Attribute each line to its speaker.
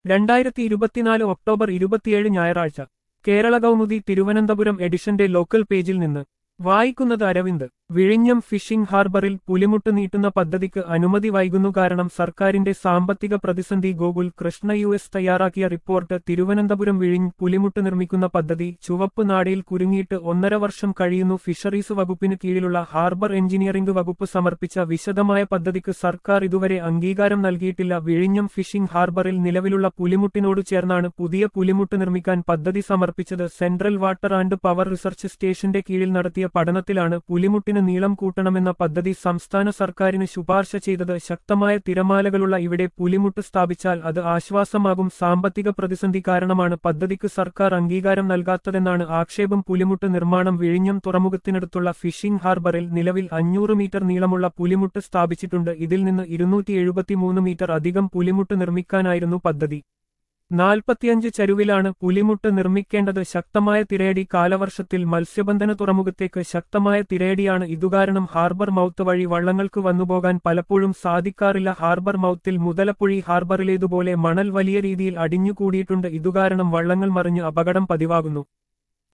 Speaker 1: രണ്ടായിരത്തി ഇരുപത്തിനാല് ഒക്ടോബർ ഇരുപത്തിയേഴ് ഞായറാഴ്ച കേരള കൗമുദി തിരുവനന്തപുരം എഡിഷന്റെ ലോക്കൽ പേജിൽ നിന്ന് വായിക്കുന്നത് അരവിന്ദ് വിഴിഞ്ഞം ഫിഷിംഗ് ഹാർബറിൽ പുലിമുട്ട് നീട്ടുന്ന പദ്ധതിക്ക് അനുമതി വൈകുന്നു കാരണം സർക്കാരിന്റെ സാമ്പത്തിക പ്രതിസന്ധി ഗോകുൽ കൃഷ്ണ യു എസ് തയ്യാറാക്കിയ റിപ്പോർട്ട് തിരുവനന്തപുരം വിഴിഞ്ഞ് പുലിമുട്ട് നിർമ്മിക്കുന്ന പദ്ധതി ചുവപ്പ് നാടയിൽ കുരുങ്ങിയിട്ട് ഒന്നര വർഷം കഴിയുന്നു ഫിഷറീസ് വകുപ്പിന് കീഴിലുള്ള ഹാർബർ എഞ്ചിനീയറിംഗ് വകുപ്പ് സമർപ്പിച്ച വിശദമായ പദ്ധതിക്ക് സർക്കാർ ഇതുവരെ അംഗീകാരം നൽകിയിട്ടില്ല വിഴിഞ്ഞം ഫിഷിംഗ് ഹാർബറിൽ നിലവിലുള്ള പുലിമുട്ടിനോട് ചേർന്നാണ് പുതിയ പുലിമുട്ട് നിർമ്മിക്കാൻ പദ്ധതി സമർപ്പിച്ചത് central water and power research സ്റ്റേഷന്റെ കീഴിൽ നടത്തിയ പഠനത്തിലാണ് പുലിമുട്ടിന് നീളം കൂട്ടണമെന്ന പദ്ധതി സംസ്ഥാന സർക്കാരിന് ശുപാർശ ചെയ്തത് ശക്തമായ തിരമാലകളുള്ള ഇവിടെ പുലിമുട്ട് സ്ഥാപിച്ചാൽ അത് ആശ്വാസമാകും സാമ്പത്തിക പ്രതിസന്ധി കാരണമാണ് പദ്ധതിക്ക് സർക്കാർ അംഗീകാരം നൽകാത്തതെന്നാണ് ആക്ഷേപം പുലിമുട്ട് നിർമ്മാണം വിഴിഞ്ഞം തുറമുഖത്തിനടുത്തുള്ള ഫിഷിംഗ് ഹാർബറിൽ നിലവിൽ അഞ്ഞൂറ് മീറ്റർ നീളമുള്ള പുലിമുട്ട് സ്ഥാപിച്ചിട്ടുണ്ട് ഇതിൽ നിന്ന് ഇരുന്നൂറ്റി എഴുപത്തിമൂന്ന് മീറ്റർ അധികം പുലിമുട്ട് നിർമ്മിക്കാനായിരുന്നു പദ്ധതി നാൽപ്പത്തിയഞ്ച് ചരുവിലാണ് പുലിമുട്ട് നിർമ്മിക്കേണ്ടത് ശക്തമായ തിരയടി കാലവർഷത്തിൽ മത്സ്യബന്ധന തുറമുഖത്തേക്ക് ശക്തമായ തിരയടിയാണ് ഇതുകാരണം ഹാർബർ മൗത്ത് വഴി വള്ളങ്ങൾക്ക് വന്നുപോകാൻ പലപ്പോഴും സാധിക്കാറില്ല ഹാർബർ മൗത്തിൽ മുതലപ്പുഴി ഹാർബറിലേതുപോലെ മണൽ വലിയ രീതിയിൽ അടിഞ്ഞുകൂടിയിട്ടുണ്ട് ഇതുകാരണം വള്ളങ്ങൾ മറിഞ്ഞ് അപകടം പതിവാകുന്നു